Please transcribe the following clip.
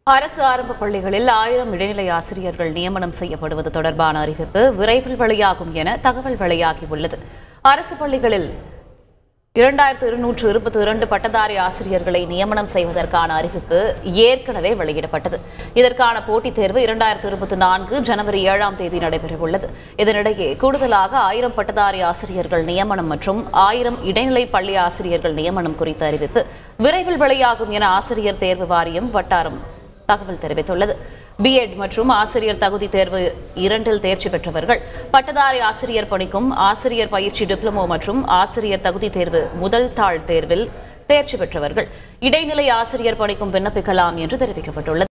அரசு ஆரம்ப பள்ளிகளில் ஆயிரம் இடைநிலை ஆசிரியர்கள் நியமனம் செய்யப்படுவது தொடர்பான அறிவிப்பு விரைவில் வெளியாகும் என தகவல் வெளியாகியுள்ளது அரசு பள்ளிகளில் இரண்டாயிரத்து இருநூற்று இருபத்தி இரண்டு பட்டதாரி ஆசிரியர்களை நியமனம் செய்வதற்கான அறிவிப்பு ஏற்கனவே வெளியிடப்பட்டது இதற்கான போட்டித் தேர்வு இரண்டாயிரத்து இருபத்தி நான்கு ஜனவரி ஏழாம் தேதி நடைபெறவுள்ளது இதனிடையே கூடுதலாக ஆயிரம் பட்டதாரி ஆசிரியர்கள் நியமனம் மற்றும் ஆயிரம் இடைநிலை பள்ளி ஆசிரியர்கள் நியமனம் குறித்த அறிவிப்பு விரைவில் வெளியாகும் என ஆசிரியர் தேர்வு வாரியம் வட்டாரம் தகவல் தெரிவித்துள்ளது பிஎட் மற்றும் ஆசிரியர் தகுதி தேர்வு இரண்டில் தேர்ச்சி பெற்றவர்கள் பட்டதாரி ஆசிரியர் பணிக்கும் ஆசிரியர் பயிற்சி டிப்ளமோ மற்றும் ஆசிரியர் தகுதி தேர்வு முதல் தாள் தேர்வில் தேர்ச்சி பெற்றவர்கள் இடைநிலை ஆசிரியர் பணிக்கும் விண்ணப்பிக்கலாம் என்று தெரிவிக்கப்பட்டுள்ளது